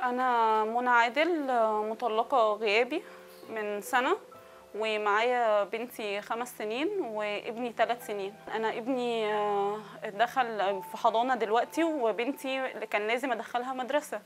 أنا منى عادل مطلقة غيابي من سنة ومعايا بنتي خمس سنين وابني ثلاث سنين أنا ابني آه، دخل في حضانة دلوقتي وبنتي اللي كان لازم أدخلها مدرسة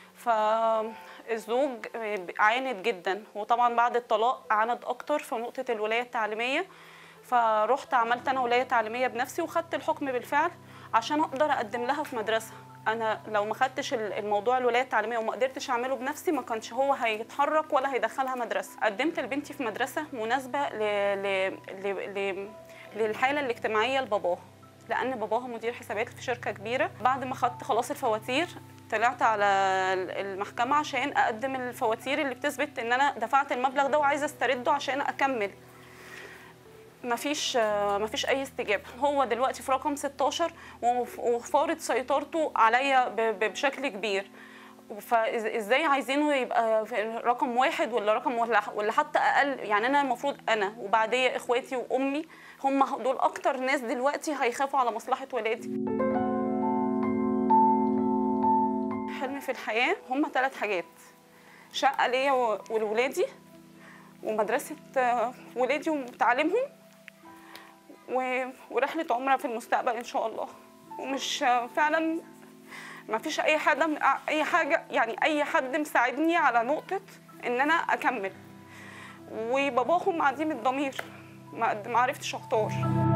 فالزوج عاند جدا وطبعا بعد الطلاق عاند أكتر في نقطة الولاية التعليمية فرحت عملت أنا ولاية تعليمية بنفسي وخدت الحكم بالفعل عشان أقدر أقدم لها في مدرسة انا لو ما خدتش الموضوع الولايه التعليميه وما قدرتش اعمله بنفسي ما كانش هو هيتحرك ولا هيدخلها مدرسه قدمت لبنتي في مدرسه مناسبه ل... ل... ل... ل... للحاله الاجتماعيه لباباها لان باباها مدير حسابات في شركه كبيره بعد ما خدت خلاص الفواتير طلعت على المحكمه عشان اقدم الفواتير اللي بتثبت ان انا دفعت المبلغ ده وعايزه استرده عشان اكمل مفيش مفيش اي استجابه هو دلوقتي في رقم 16 وف- وفارض سيطرته عليا ب- ب- بشكل كبير فازاي عايزينه يبقى في رقم واحد ولا رقم ولا ولا حتى اقل يعني انا المفروض انا وبعديه اخواتي وامي هم دول اكتر ناس دلوقتي هيخافوا على مصلحه ولادي حلمي في الحياه هم ثلاث حاجات شقه ليا و- ولولادي ومدرسه آه، ولادي وتعليمهم و- ورحله عمره في المستقبل ان شاء الله ومش فعلا ما فيش اي حاجه اي حاجه يعني اي حد مساعدني على نقطه ان انا اكمل وباباهم عديم الضمير ما ما عرفتش اختار